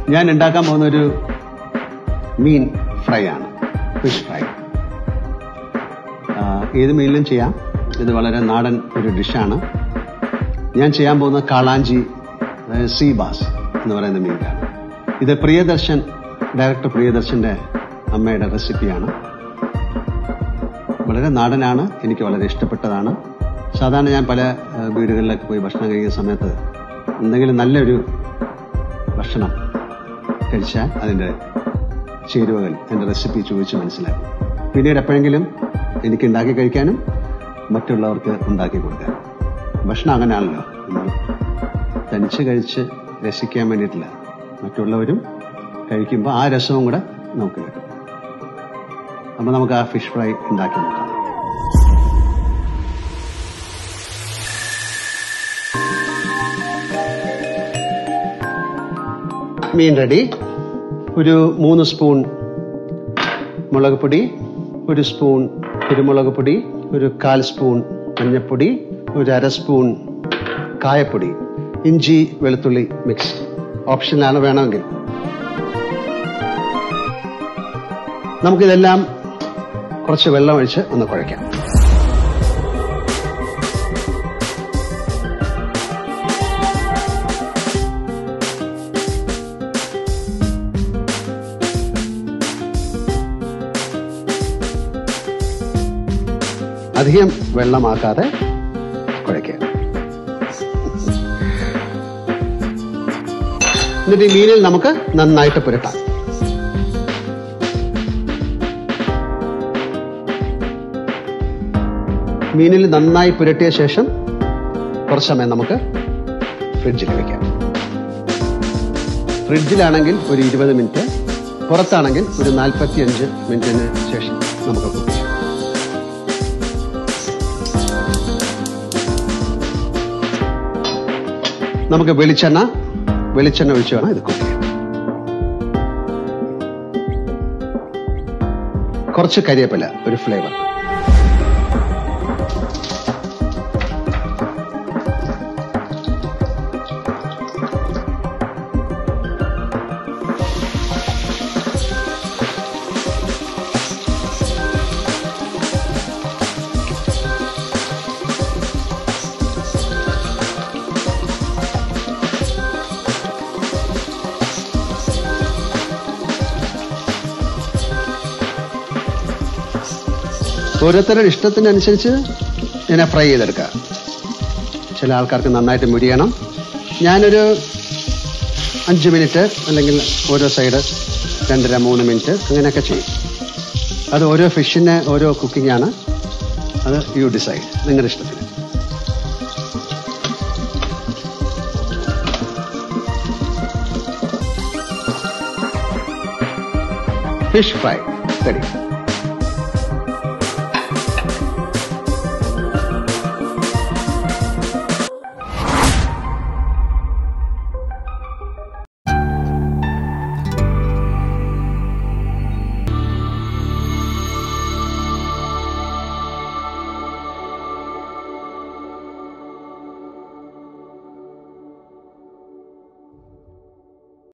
ഞാൻ ഉണ്ടാക്കാൻ പോകുന്ന ഒരു മീൻ ഫ്രൈ ആണ് ഫിഷ് ഫ്രൈ ഏത് മീനിലും ചെയ്യാം ഇത് വളരെ നാടൻ ഒരു ഡിഷാണ് ഞാൻ ചെയ്യാൻ പോകുന്ന കാളാഞ്ചി അതായത് സീ ബാസ് എന്ന് പറയുന്ന മീനാണ് ഇത് പ്രിയദർശൻ ഡയറക്ടർ പ്രിയദർശന്റെ അമ്മയുടെ റെസിപ്പിയാണ് വളരെ നാടനാണ് എനിക്ക് വളരെ ഇഷ്ടപ്പെട്ടതാണ് സാധാരണ ഞാൻ പല ആ, വീടുകളിലൊക്കെ പോയി ഭക്ഷണം കഴിക്കുന്ന സമയത്ത് എന്തെങ്കിലും നല്ലൊരു ഭക്ഷണം കഴിച്ചാൽ അതിൻ്റെ ചേരുവകൾ എൻ്റെ റെസിപ്പി ചോദിച്ച് മനസ്സിലാക്കും പിന്നീട് എപ്പോഴെങ്കിലും എനിക്ക് ഉണ്ടാക്കി കഴിക്കാനും മറ്റുള്ളവർക്ക് ഉണ്ടാക്കി കൊടുക്കാനും ഭക്ഷണം അങ്ങനെയാണല്ലോ നമ്മൾ തനിച്ച് കഴിച്ച് രസിക്കാൻ വേണ്ടിയിട്ടില്ല മറ്റുള്ളവരും കഴിക്കുമ്പോൾ ആ രസവും കൂടെ നമുക്ക് കിട്ടും അപ്പോൾ നമുക്ക് ആ ഫിഷ് ഫ്രൈ ഉണ്ടാക്കി നോക്കാം മീൻ റെഡി ഒരു മൂന്ന് സ്പൂൺ മുളക് പൊടി ഒരു സ്പൂൺ കുരുമുളക് പൊടി ഒരു കാൽ സ്പൂൺ മഞ്ഞൾപ്പൊടി ഒരു അര സ്പൂൺ കായപ്പൊടി ഇഞ്ചി വെളുത്തുള്ളി മിക്സ് ഓപ്ഷനാണ് വേണമെങ്കിൽ നമുക്കിതെല്ലാം കുറച്ച് വെള്ളം ഒഴിച്ച് ഒന്ന് കുഴയ്ക്കാം അധികം വെള്ളമാക്കാതെ കുഴയ്ക്കുക എന്നിട്ട് ഈ മീനിൽ നമുക്ക് നന്നായിട്ട് പുരട്ടാം മീനിൽ നന്നായി പുരട്ടിയ ശേഷം കുറച്ച് സമയം നമുക്ക് ഫ്രിഡ്ജിൽ വെക്കാം ഫ്രിഡ്ജിലാണെങ്കിൽ ഒരു ഇരുപത് മിനിറ്റ് പുറത്താണെങ്കിൽ ഒരു നാൽപ്പത്തി അഞ്ച് മിനിറ്റിന് ശേഷം നമുക്ക് കുക്ക് ചെയ്യാം നമുക്ക് വെളിച്ചെണ്ണ വെളിച്ചെണ്ണ ഒഴിച്ച് വേണം ഇത് കുക്ക് ചെയ്യാൻ കുറച്ച് കരിയേപ്പില ഒരു ഫ്ലേവർ ഓരോരുത്തരുടെ ഇഷ്ടത്തിനനുസരിച്ച് ഇതിനെ ഫ്രൈ ചെയ്തെടുക്കുക ചില ആൾക്കാർക്ക് നന്നായിട്ട് മുരിയണം ഞാനൊരു അഞ്ച് മിനിറ്റ് അല്ലെങ്കിൽ ഓരോ സൈഡ് രണ്ടര മൂന്ന് മിനിറ്റ് അങ്ങനെയൊക്കെ ചെയ്യും അത് ഓരോ ഫിഷിന് ഓരോ കുക്കിംഗ് ആണ് അത് യു ഡിസൈഡ് നിങ്ങളുടെ ഇഷ്ടത്തിന് ഫിഷ് ഫ്രൈ റെഡി